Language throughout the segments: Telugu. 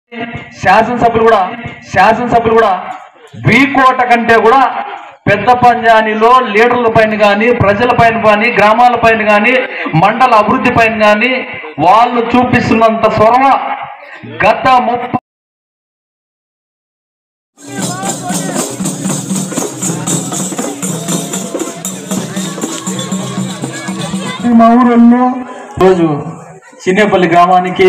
శాసనసభ్యులు కూడా శాసనసభ్యులు కూడా వీకోట కంటే కూడా పెద్ద పంజానిలో లీడర్ల పైన కానీ ప్రజల పైన కానీ గ్రామాల పైన కానీ మండల అభివృద్ధి పైన కానీ వాళ్ళు చూపిస్తున్నంత స్వరమ గత ముప్పై మా ఊరల్లో రోజు చిన్నేపల్లి గ్రామానికి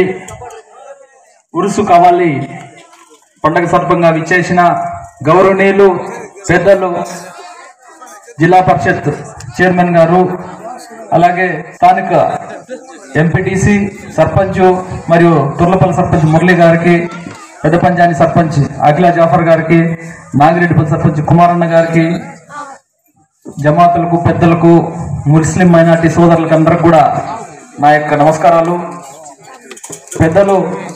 ఉరుసు కావాలి పండగ సందర్భంగా విచ్చేసిన గౌరవనీయులు పెద్దలు జిల్లా పరిషత్ చైర్మన్ గారు అలాగే స్థానిక ఎంపీటీసీ సర్పంచ్ మరియు తుర్లపల్లి సర్పంచ్ మురళి గారికి పెద్ద పంచాయతీ సర్పంచ్ అఖిల జాఫర్ గారికి నాగిరెడ్డిపల్లి సర్పంచ్ కుమారన్న గారికి జమాతులకు పెద్దలకు ముస్లిం మైనార్టీ సోదరులకు అందరికి కూడా నా యొక్క నమస్కారాలు పెద్దలు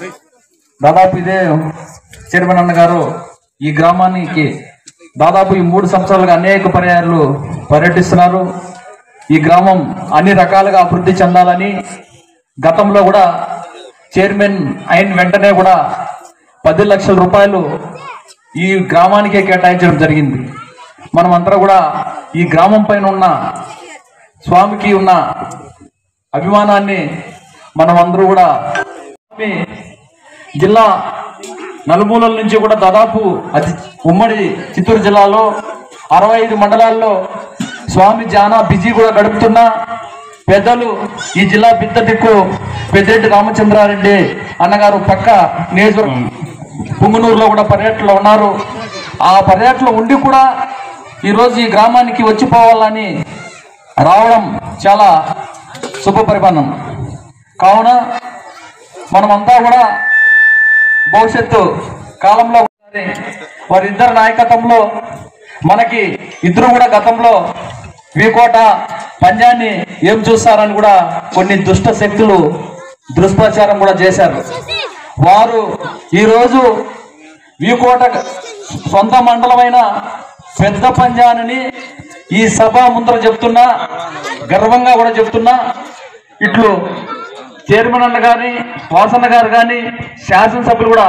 దాదాపు ఇదే చైర్మన్ అన్న గారు ఈ గ్రామానికి దాదాపు ఈ మూడు సంవత్సరాలుగా అనేక పర్యాయాలు పర్యటిస్తున్నారు ఈ గ్రామం అన్ని రకాలుగా అభివృద్ధి చెందాలని గతంలో కూడా చైర్మన్ అయిన వెంటనే కూడా పది లక్షల రూపాయలు ఈ గ్రామానికే కేటాయించడం జరిగింది మనం అంతా కూడా ఈ గ్రామం పైన ఉన్న స్వామికి ఉన్న అభిమానాన్ని మనం అందరూ కూడా స్వామి జిల్లా నలుమూలల నుంచి కూడా దాదాపు అతి ఉమ్మడి చిత్తూరు జిల్లాలో అరవై ఐదు మండలాల్లో స్వామి జానా బిజీ కూడా గడుపుతున్న పెద్దలు ఈ జిల్లా బిద్ద దిక్కు పెద్దిరెడ్డి రామచంద్రారెడ్డి అన్నగారు పక్క నియోజకవర్గం పుంగనూరులో కూడా పర్యటనలో ఉన్నారు ఆ పర్యటనలో ఉండి కూడా ఈరోజు ఈ గ్రామానికి వచ్చిపోవాలని రావడం చాలా శుభ పరిమాణం కావున మనమంతా కూడా భవిష్యత్తు కాలంలో వారిద్దరి నాయకత్వంలో మనకి ఇద్దరు కూడా గతంలో వీకోట పంజాన్ని ఏం చూస్తారని కూడా కొన్ని దుష్ట శక్తులు దుష్ప్రచారం కూడా చేశారు వారు ఈరోజు వీకోట సొంత మండలమైన పెద్ద పంజాని ఈ సభ ముందర చెప్తున్నా గర్వంగా కూడా చెప్తున్నా ఇట్లు చైర్మన్ అన్న గాని వాసన్న గారు కానీ శాసనసభ్యులు కూడా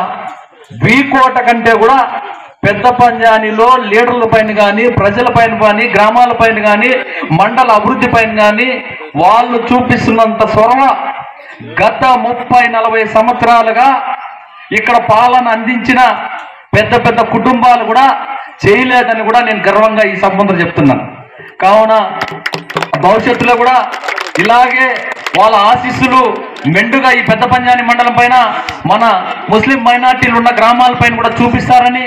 వీకోట కంటే కూడా పెద్ద పంజానిలో లీడర్ల పైన కానీ ప్రజల పైన కానీ గ్రామాల పైన కానీ మండల అభివృద్ధి పైన కానీ వాళ్ళు చూపిస్తున్నంత స్వరమ గత ముప్పై నలభై సంవత్సరాలుగా ఇక్కడ పాలన అందించిన పెద్ద పెద్ద కుటుంబాలు కూడా చేయలేదని కూడా నేను గర్వంగా ఈ సంబంధం చెప్తున్నాను కావున భవిష్యత్తులో కూడా ఇలాగే వాళ్ళ ఆశీస్సులు మెండుగా ఈ పెద్ద పంజాని మండలం పైన మన ముస్లిం మైనార్టీలు ఉన్న గ్రామాల పైన కూడా చూపిస్తారని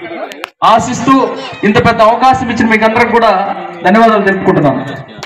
ఆశిస్తూ ఇంత పెద్ద అవకాశం ఇచ్చిన మీకు అందరికి కూడా ధన్యవాదాలు తెలుపుకుంటున్నాను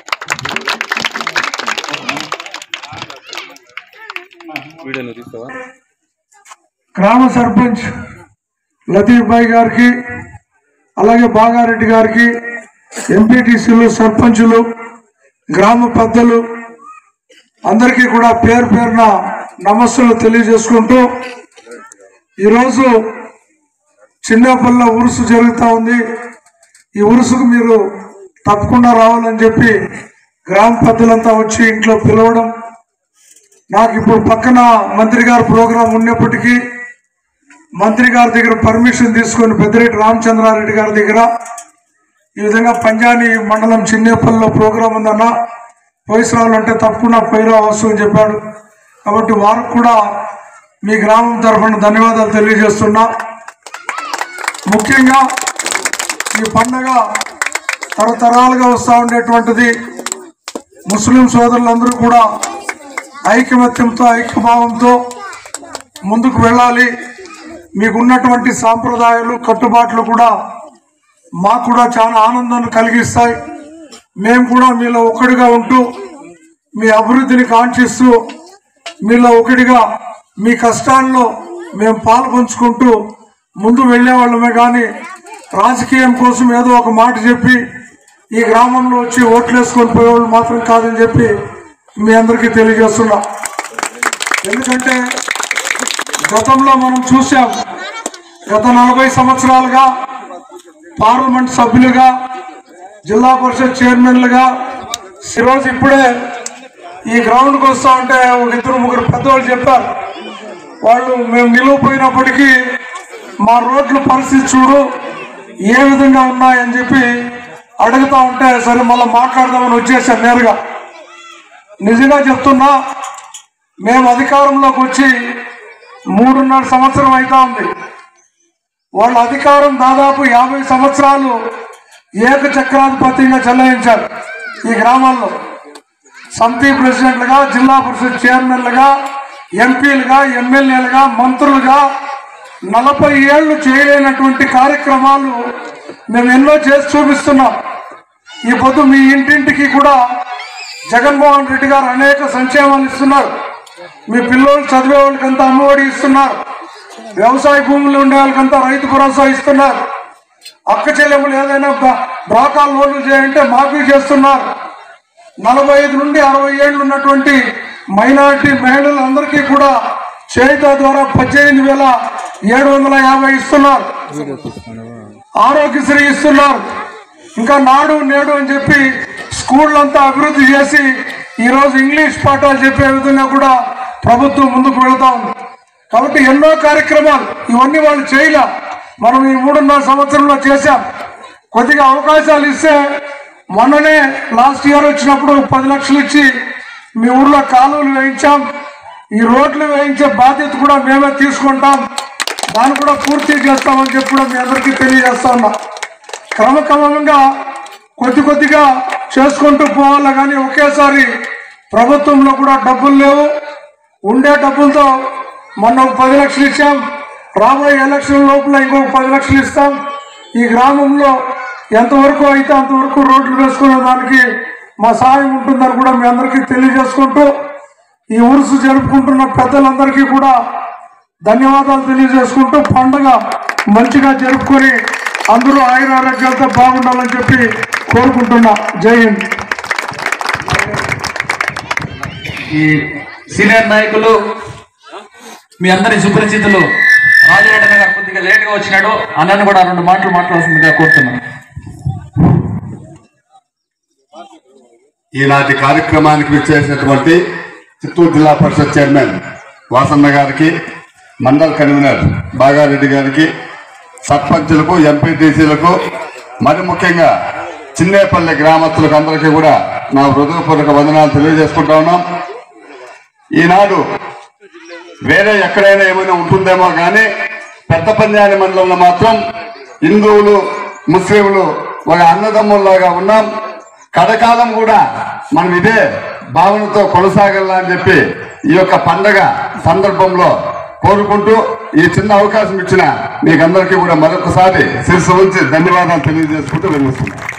గ్రామ సర్పంచ్ లతీఫ్ భాయ్ గారికి అలాగే బాగారెడ్డి గారికి ఎంపీటీసీలు సర్పంచులు గ్రామ పెద్దలు అందరికీ కూడా పేరు పేరున నమస్సులు తెలియజేసుకుంటూ ఈరోజు చిన్నపల్ల ఉరుసు జరుగుతూ ఉంది ఈ ఉరుసుకు మీరు తప్పకుండా రావాలని చెప్పి గ్రామ పెద్దలంతా వచ్చి ఇంట్లో పిలవడం నాకు ఇప్పుడు పక్కన మంత్రి గారి ప్రోగ్రాం ఉన్నప్పటికీ మంత్రి గారి దగ్గర పర్మిషన్ తీసుకొని పెద్దిరెడ్డి రామచంద్రారెడ్డి గారి దగ్గర ఈ విధంగా పంజాని మండలం చిన్నేపల్లిలో ప్రోగ్రాం ఉందన్న పోయిసరాలు అంటే తప్పకుండా పోయిరా వస్తు అని చెప్పాడు కాబట్టి వారికి కూడా మీ గ్రామం తరఫున ధన్యవాదాలు తెలియజేస్తున్నా ముఖ్యంగా ఈ పండగ తరతరాలుగా వస్తూ ఉండేటువంటిది ముస్లిం సోదరులందరూ కూడా ఐకమత్యంతో ఐక్యభావంతో ముందుకు వెళ్ళాలి మీకున్నటువంటి సాంప్రదాయాలు కట్టుబాట్లు కూడా మాకు కూడా చాలా ఆనందాన్ని కలిగిస్తాయి మేము కూడా మీలో ఒకటిగా ఉంటూ మీ అభివృద్ధిని కాంక్షిస్తూ మీలో ఒకటిగా మీ కష్టాల్లో మేము పాలు పంచుకుంటూ ముందు వెళ్ళేవాళ్ళమే కానీ రాజకీయం కోసం ఏదో ఒక మాట చెప్పి ఈ గ్రామంలో వచ్చి ఓట్లు వేసుకొని పోయేవాళ్ళు మాత్రం కాదని చెప్పి మీ అందరికీ తెలియజేస్తున్నా ఎందుకంటే గతంలో మనం చూసాం గత నలభై సంవత్సరాలుగా పార్లమెంట్ సభ్యులుగా జిల్లా పరిషత్ చైర్మన్లుగా ఈరోజు ఇప్పుడే ఈ గ్రౌండ్కి వస్తా ఉంటే ఒక ఇద్దరు ముగ్గురు పెద్దవాళ్ళు చెప్పారు వాళ్ళు మేము నిలిగిపోయినప్పటికీ మా రోడ్ల పరిస్థితి చూడు ఏ విధంగా ఉన్నాయని చెప్పి అడుగుతా ఉంటే సరే మళ్ళీ మాట్లాడదామని వచ్చేసాను నేరుగా నిజంగా చెప్తున్నా మేము అధికారంలోకి వచ్చి మూడున్నర సంవత్సరం అవుతా ఉంది వాళ్ళ అధికారం దాదాపు యాభై సంవత్సరాలు ఏకచక్రాధిపత్యంగా చెల్లాయించారు ఈ గ్రామాల్లో సమితి ప్రెసిడెంట్లుగా జిల్లా పరిషత్ చైర్మన్లుగా ఎంపీలుగా ఎమ్మెల్యేలుగా మంత్రులుగా నలభై ఏళ్లు చేయలేనటువంటి కార్యక్రమాలు మేము ఎన్నో చేసి చూపిస్తున్నాం ఈ పొద్దు మీ ఇంటింటికి కూడా జగన్మోహన్ రెడ్డి గారు అనేక సంక్షేమాలు ఇస్తున్నారు మీ పిల్లలు చదివే వాళ్ళకంతా అమ్మఒడి ఇస్తున్నారు వ్యవసాయ భూములు ఉండే వాళ్ళకంతా రైతు భరోసా ఇస్తున్నారు అక్క చెల్లెములు ఏదైనా బ- బ్రాకా లోన్లు చేయంటే మాఫీ చేస్తున్నారు నలభై ఐదు నుండి అరవై ఏళ్ళు ఉన్నటువంటి మైనారిటీ మహిళలందరికీ కూడా చేయుత ద్వారా పద్దెనిమిది వేల ఏడు వందల యాభై ఇస్తున్నారు ఆరోగ్యశ్రీ ఇస్తున్నారు ఇంకా నాడు నేడు అని చెప్పి స్కూళ్ళంతా అభివృద్ధి చేసి ఈ రోజు ఇంగ్లీష్ పాఠాలు చెప్పే విధంగా కూడా ప్రభుత్వం ముందుకు వెళుతా ఉంది కాబట్టి ఎన్నో కార్యక్రమాలు ఇవన్నీ వాళ్ళు చేయలే మనం ఈ మూడున్నర సంవత్సరంలో చేశాం కొద్దిగా అవకాశాలు ఇస్తే మొన్ననే లాస్ట్ ఇయర్ వచ్చినప్పుడు పది లక్షలు ఇచ్చి మీ ఊర్లో కాలువలు వేయించాం ఈ రోడ్లు వేయించే బాధ్యత కూడా మేమే తీసుకుంటాం దాన్ని కూడా పూర్తి చేస్తామని చెప్పి కూడా మీ అందరికీ తెలియజేస్తా ఉన్నా క్రమక్రమంగా కొద్ది కొద్దిగా చేసుకుంటూ పోవాలి కానీ ఒకేసారి ప్రభుత్వంలో కూడా డబ్బులు లేవు ఉండే డబ్బులతో మొన్న ఒక పది లక్షలు ఇచ్చాం రాబోయే ఎలక్షన్ లోపల ఇంకొక పది లక్షలు ఇస్తాం ఈ గ్రామంలో ఎంతవరకు అయితే అంతవరకు రోడ్లు వేసుకునే దానికి మా సహాయం ఉంటుందని కూడా మీ అందరికీ తెలియజేసుకుంటూ ఈ ఉరుసు జరుపుకుంటున్న పెద్దలందరికీ కూడా ధన్యవాదాలు తెలియజేసుకుంటూ పండుగ మంచిగా జరుపుకొని అందరూ ఆయుర ఆరోగ్యాలతో బాగుండాలని చెప్పి కోరుకుంటున్నా జై హింద్ ఈ సీనియర్ నాయకులు మీ అందరి సుపరిచితులు రాజరెడ్డి గారు కొద్దిగా లేట్ గా వచ్చినాడు అన్నను కూడా రెండు మాటలు మాట్లాడాల్సిందిగా కోరుతున్నాను ఈనాటి కార్యక్రమానికి విచ్చేసినటువంటి చిత్తూరు జిల్లా పరిషత్ చైర్మన్ వాసన్న గారికి మండల్ కన్వీనర్ బాగారెడ్డి గారికి సర్పంచులకు ఎంపీటీసీలకు మరి ముఖ్యంగా చిన్నేపల్లి గ్రామస్తులకు అందరికీ కూడా నా హృదయపూర్వక వందనాలు తెలియజేసుకుంటా ఉన్నాం ఈనాడు వేరే ఎక్కడైనా ఏమైనా ఉంటుందేమో కానీ పెద్ద పంజాని మండలంలో మాత్రం హిందువులు ముస్లింలు ఒక అన్నదమ్ముల్లాగా ఉన్నాం కడకాలం కూడా మనం ఇదే భావనతో కొనసాగాలని అని చెప్పి ఈ యొక్క పండగ సందర్భంలో కోరుకుంటూ ఈ చిన్న అవకాశం ఇచ్చిన మీకందరికీ కూడా మరొకసారి శిరస్సు ఉంచి ధన్యవాదాలు తెలియజేసుకుంటూ వినిపిస్తున్నాను